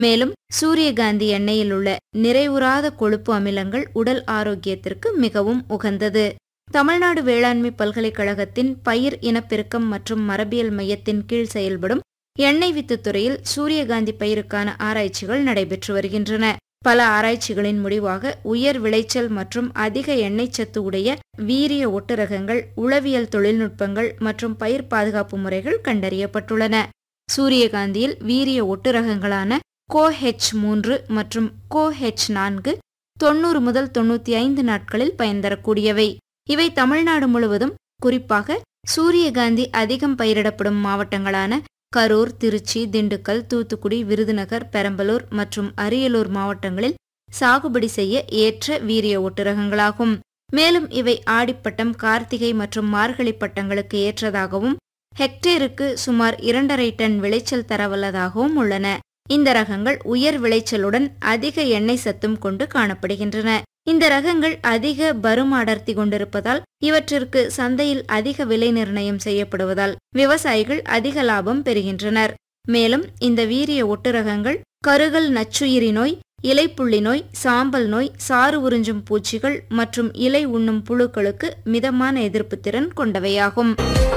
மேலும் சூரியகாந்தி எண்ணெயில் உள்ள நிறைவுறாத கொழுப்பு அமிலங்கள் உடல் ஆரோக்கியத்திற்கு மிகவும் உகந்தது தமிழ்நாடு வேளாண்மை பல்கலைக்கழகத்தின் பயிர் இனப்பெருக்கம் மற்றும் மரபியல் மையத்தின் கீழ் செயல்படும் எண்ணெய் வித்து துறையில் சூரியகாந்தி பயிருக்கான ஆராய்ச்சிகள் நடைபெற்று வருகின்றன பல ஆராய்ச்சிகளின் முடிவாக உயர் விளைச்சல் மற்றும் அதிக எண்ணெய் சத்து உடைய வீரிய ஒட்டுரகங்கள் உளவியல் தொழில்நுட்பங்கள் மற்றும் பயிர் பாதுகாப்பு முறைகள் கண்டறியப்பட்டுள்ளன சூரியகாந்தியில் வீரிய ஒட்டுரகங்களான கோ ஹெச் மூன்று மற்றும் கோ ஹெச் நான்கு தொண்ணூறு முதல் தொண்ணூத்தி ஐந்து நாட்களில் பயன் தரக்கூடியவை இவை தமிழ்நாடு முழுவதும் குறிப்பாக சூரியகாந்தி அதிகம் பயிரிடப்படும் மாவட்டங்களான கரூர் திருச்சி திண்டுக்கல் தூத்துக்குடி விருதுநகர் பெரம்பலூர் மற்றும் அரியலூர் மாவட்டங்களில் சாகுபடி செய்ய ஏற்ற வீரிய ஒட்டுரகங்களாகும் மேலும் இவை ஆடிப்பட்டம் கார்த்திகை மற்றும் மார்கழி பட்டங்களுக்கு ஏற்றதாகவும் ஹெக்டேருக்கு சுமார் இரண்டரை டன் விளைச்சல் தரவல்லதாகவும் உள்ளன இந்த ரகங்கள் உயர் விளைச்சலுடன் அதிக எண்ணெய் சத்தும் கொண்டு காணப்படுகின்றன இந்த ரகங்கள் அதிக பரும அடர்த்தி கொண்டிருப்பதால் இவற்றிற்கு சந்தையில் அதிக விலை நிர்ணயம் செய்யப்படுவதால் விவசாயிகள் அதிக லாபம் பெறுகின்றனர் மேலும் இந்த வீரிய ஒட்டுரகங்கள் கருகல் நச்சுயிரி நோய் இலைப்புள்ளி நோய் சாம்பல் நோய் சாறு உறிஞ்சும் பூச்சிகள் மற்றும் இலை உண்ணும் புழுக்களுக்கு மிதமான எதிர்ப்பு திறன் கொண்டவையாகும்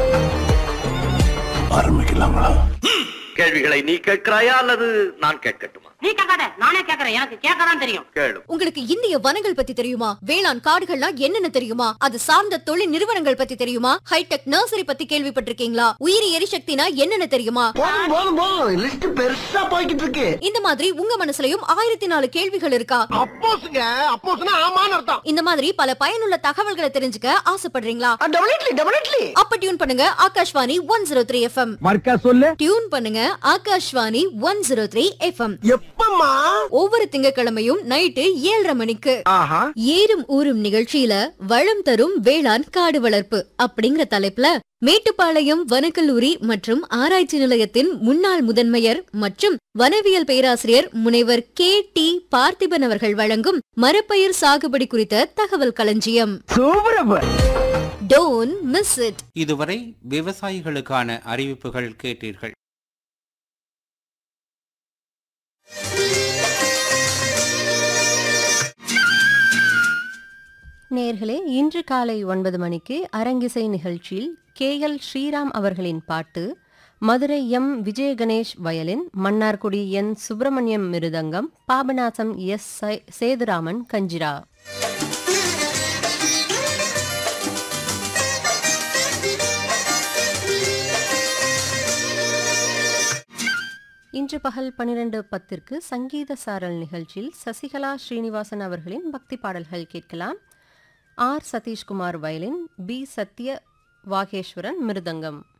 ஆரம்பிக்கலாங்களா கேள்விகளை நீ கேட்கிறாயா அல்லது நான் கேட்கட்டுமா நீ கேட்காத நானே கேக்குறேன் எனக்கு கேட்கதான் தெரியும் கேளு உங்களுக்கு இந்திய வனங்கள் பத்தி தெரியுமா வேளாண் காடுகள்னா என்னென்ன தெரியுமா அது சார்ந்த தொழில் நிறுவனங்கள் பத்தி தெரியுமா ஹைடெக் நர்சரி பத்தி கேள்விப்பட்டிருக்கீங்களா உயிரி எரிசக்தினா என்னென்ன தெரியுமா போதும் போதும் போதும் லிஸ்ட் பெருசா போய்கிட்டு இருக்கு இந்த மாதிரி உங்க மனசுலயும் ஆயிரத்தி நாலு கேள்விகள் இருக்கா அப்போஸ்ங்க அப்போஸ்னா ஆமான்னு அர்த்தம் இந்த மாதிரி பல பயனுள்ள தகவல்களை தெரிஞ்சுக்க ஆசைப்படுறீங்களா டெபினெட்லி டெபினெட்லி அப்ப டியூன் பண்ணுங்க Akashvani one zero three FM மர்க்கா சொல்லு டியூன் பண்ணுங்க Akashvani one zero three FM எப்பம்மா ஒவ்வொரு திங்கட்கிழமையும் நைட்டு ஏழரை மணிக்கு ஆஹா ஏறும் ஊரும் நிகழ்ச்சியில வளம் தரும் வேளாண் காடு வளர்ப்பு அப்படிங்கிற தலைப்புல மேட்டுப்பாளையம் வனக்கல்லூரி மற்றும் ஆராய்ச்சி நிலையத்தின் முன்னாள் முதன்மையர் மற்றும் வனவியல் பேராசிரியர் முனைவர் கே டி பார்த்திபன் அவர்கள் வழங்கும் மரப்பயிர் சாகுபடி குறித்த தகவல் களஞ்சியம் சூப்பரப்ப டோன் மிஸ் இட் இதுவரை விவசாயிகளுக்கான அறிவிப்புகள் கேட்டீர்கள் நேர்களே இன்று காலை ஒன்பது மணிக்கு அரங்கிசை நிகழ்ச்சியில் கே எல் ஸ்ரீராம் அவர்களின் பாட்டு Madurai M Vijaya Ganesh violin Mannargudi N Subramaniam mridangam Papanasam S சை- சேதுராமன் கஞ்சிரா இன்று பகல் பன்னிரண்டு பத்திற்கு சங்கீத சாரல் நிகழ்ச்சியில் சசிகலா ஸ்ரீனிவாசன் அவர்களின் பக்தி பாடல்கள் கேட்கலாம் R Satishkumar violin P Sathya Vageeswaran மிருதங்கம்